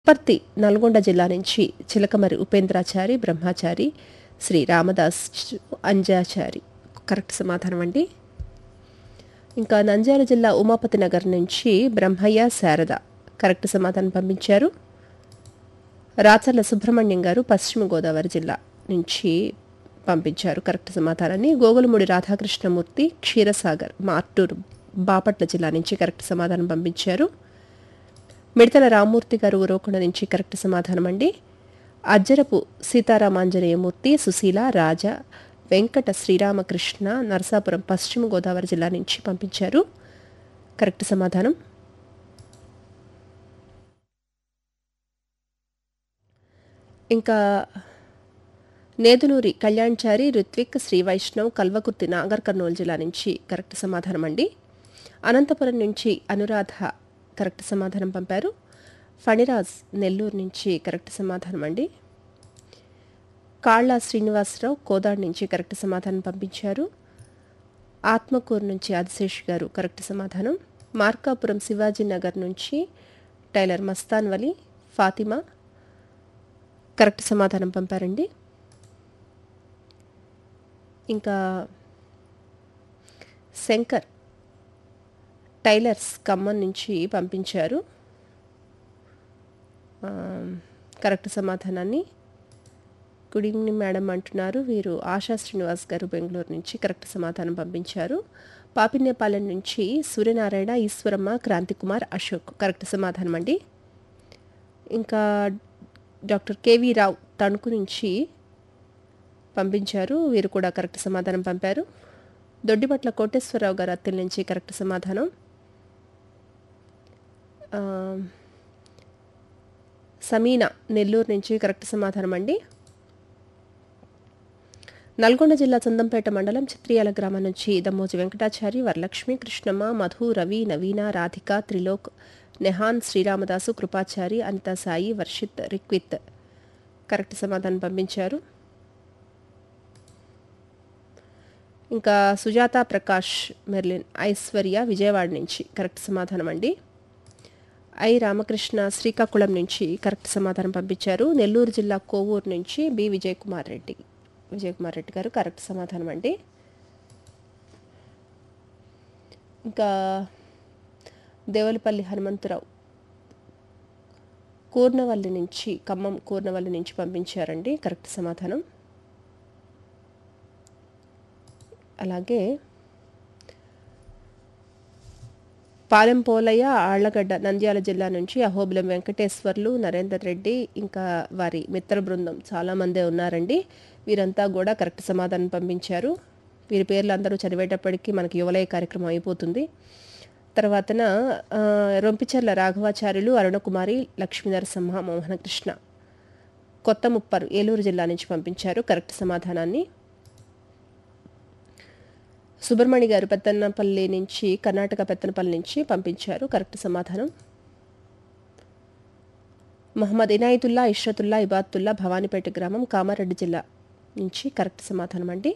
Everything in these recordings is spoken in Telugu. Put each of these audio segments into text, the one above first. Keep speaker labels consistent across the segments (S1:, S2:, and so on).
S1: పర్తి నల్గొండ జిల్లా నుంచి చిలకమరి ఉపేంద్రాచారి బ్రహ్మాచారి శ్రీ రామదాస్ అంజాచారి కరెక్ట్ సమాధానం అండి ఇంకా నంద్యాల జిల్లా ఉమాపతి నగర్ నుంచి బ్రహ్మయ్య శారద కరెక్ట్ సమాధానం పంపించారు రాచర్ల సుబ్రహ్మణ్యం గారు పశ్చిమ గోదావరి జిల్లా నుంచి పంపించారు కరెక్ట్ సమాధానాన్ని గోగులమూడి రాధాకృష్ణమూర్తి క్షీరసాగర్ మార్టూరు బాపట్ల జిల్లా నుంచి కరెక్ట్ సమాధానం పంపించారు మిడతల రామ్మూర్తి గారు ఉరవకొండ నుంచి కరెక్ట్ సమాధానం అండి అజ్జరపు సీతారామాంజనేయమూర్తి సుశీల రాజా వెంకట శ్రీరామకృష్ణ నరసాపురం పశ్చిమ గోదావరి జిల్లా నుంచి పంపించారు కరెక్ట్ సమాధానం ఇంకా నేదునూరి కళ్యాణ్చారి రుత్విక్ శ్రీ వైష్ణవ్ కల్వకుర్తి నాగర్ కర్నూలు జిల్లా నుంచి కరెక్ట్ సమాధానం అండి అనంతపురం నుంచి అనురాధ కరెక్ట్ సమాధానం పంపారు ఫణిరాజ్ నెల్లూరు నుంచి కరెక్ట్ సమాధానం అండి కాళ్ళ శ్రీనివాసరావు కోదాడ్ నుంచి కరెక్ట్ సమాధానం పంపించారు ఆత్మకూరు నుంచి ఆదిశేష్ గారు కరెక్ట్ సమాధానం మార్కాపురం శివాజీ నగర్ నుంచి టైలర్ మస్తాన్ వలి ఫాతిమా కరెక్ట్ సమాధానం పంపారండి ఇంకా శంకర్ టైలర్స్ ఖమ్మం నుంచి పంపించారు ఆ, కరెక్ట్ సమాధానాన్ని గుడ్ ఈవినింగ్ మేడం అంటున్నారు వీరు ఆశా శ్రీనివాస్ గారు బెంగళూరు నుంచి కరెక్ట్ సమాధానం పంపించారు పాపినేపాలెం నుంచి సూర్యనారాయణ ఈశ్వరమ్మ క్రాంతికుమార్ అశోక్ కరెక్ట్ సమాధానం అండి ఇంకా డాక్టర్ కేవీ రావు తణుకు నుంచి పంపించారు వీరు కూడా కరెక్ట్ సమాధానం పంపారు దొడ్డిపట్ల కోటేశ్వరరావు గారు అత్తెల నుంచి కరెక్ట్ సమాధానం ఆ, సమీనా నెల్లూరు నుంచి కరెక్ట్ సమాధానం అండి నల్గొండ జిల్లా చందంపేట మండలం చిత్రియాల గ్రామం నుంచి దమ్మోజి వెంకటాచారి వరలక్ష్మి కృష్ణమ్మ మధు రవి నవీన రాధిక త్రిలోక్ నెహాన్ శ్రీరామదాసు కృపాచారి అనితా సాయి వర్షిత్ రిక్విత్ కరెక్ట్ సమాధానం పంపించారు ఇంకా సుజాత ప్రకాష్ మెర్లిన్ ఐశ్వర్య విజయవాడ నుంచి కరెక్ట్ సమాధానం అండి ఐ రామకృష్ణ శ్రీకాకుళం నుంచి కరెక్ట్ సమాధానం పంపించారు నెల్లూరు జిల్లా కోవూరు నుంచి బి విజయ్ కుమార్ రెడ్డి విజయ్ కుమార్ రెడ్డి గారు కరెక్ట్ సమాధానం అండి ఇంకా దేవలపల్లి హనుమంతరావు కూర్నవల్లి నుంచి ఖమ్మం కూర్నవల్లి నుంచి పంపించారండి కరెక్ట్ సమాధానం అలాగే పాలెం పోలయ్య ఆళ్లగడ్డ నంద్యాల జిల్లా నుంచి అహోబిలం వెంకటేశ్వర్లు నరేందర్ రెడ్డి ఇంకా వారి మిత్ర బృందం చాలామందే ఉన్నారండి వీరంతా కూడా కరెక్ట్ సమాధానం పంపించారు వీరి పేర్లు అందరూ చదివేటప్పటికీ మనకి యువలయ కార్యక్రమం అయిపోతుంది తర్వాతన ఆ, రొంపిచెర్ల రాఘవాచార్యులు అరుణకుమారి లక్ష్మీనరసింహ మోహనకృష్ణ కొత్త ముప్పరు ఏలూరు జిల్లా నుంచి పంపించారు కరెక్ట్ సమాధానాన్ని సుబ్రహ్మణి గారు పెత్తన్నపల్లి నుంచి కర్ణాటక పెత్తనపల్లి నుంచి పంపించారు కరెక్ట్ సమాధానం మహమ్మద్ ఇనాయతుల్లా ఇష్రతుల్లా ఇబాతుల్లా భవానీపేట గ్రామం కామారెడ్డి జిల్లా నుంచి కరెక్ట్ సమాధానం అండి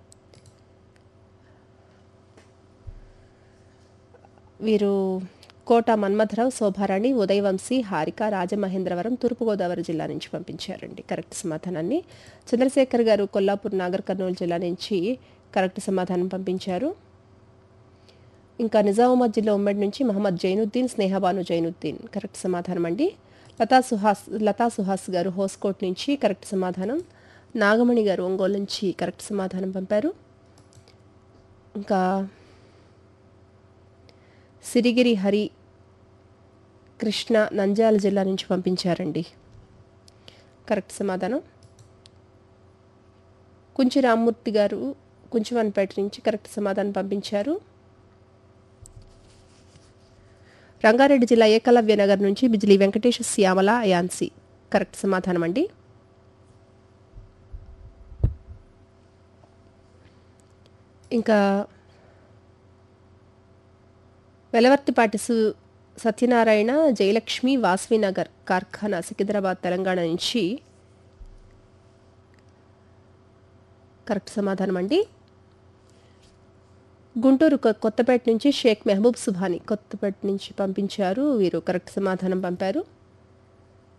S1: వీరు కోట మన్మథరావు శోభారాణి ఉదయవంశీ హారిక రాజమహేంద్రవరం తూర్పుగోదావరి జిల్లా నుంచి పంపించారండి కరెక్ట్ సమాధానాన్ని చంద్రశేఖర్ గారు కొల్లాపూర్ నాగర్ కర్నూలు జిల్లా నుంచి కరెక్ట్ సమాధానం పంపించారు ఇంకా నిజామాబాద్ జిల్లా ఉమ్మడి నుంచి మహమ్మద్ జైనుద్దీన్ స్నేహబాను జైనుద్దీన్ కరెక్ట్ సమాధానం అండి లతా సుహాస్ లతా సుహాస్ గారు హోస్కోట్ నుంచి కరెక్ట్ సమాధానం నాగమణి గారు ఒంగోలు నుంచి కరెక్ట్ సమాధానం పంపారు ఇంకా సిరిగిరి హరి కృష్ణ నంద్యాల జిల్లా నుంచి పంపించారండి కరెక్ట్ సమాధానం కుంచి రామ్మూర్తి గారు కుంచివన్పేట నుంచి కరెక్ట్ సమాధానం పంపించారు రంగారెడ్డి జిల్లా ఏకలవ్య నగర్ నుంచి బిజిలీ వెంకటేష్ శ్యామల అయాన్సి కరెక్ట్ సమాధానం అండి ఇంకా వెలవర్తిపాటి సు సత్యనారాయణ జయలక్ష్మి వాస్వినగర్ కార్ఖానా సికింద్రాబాద్ తెలంగాణ నుంచి కరెక్ట్ సమాధానం అండి గుంటూరు కొ- కొత్తపేట నుంచి షేక్ మెహబూబ్ సుభాని కొత్తపేట నుంచి పంపించారు వీరు కరెక్ట్ సమాధానం పంపారు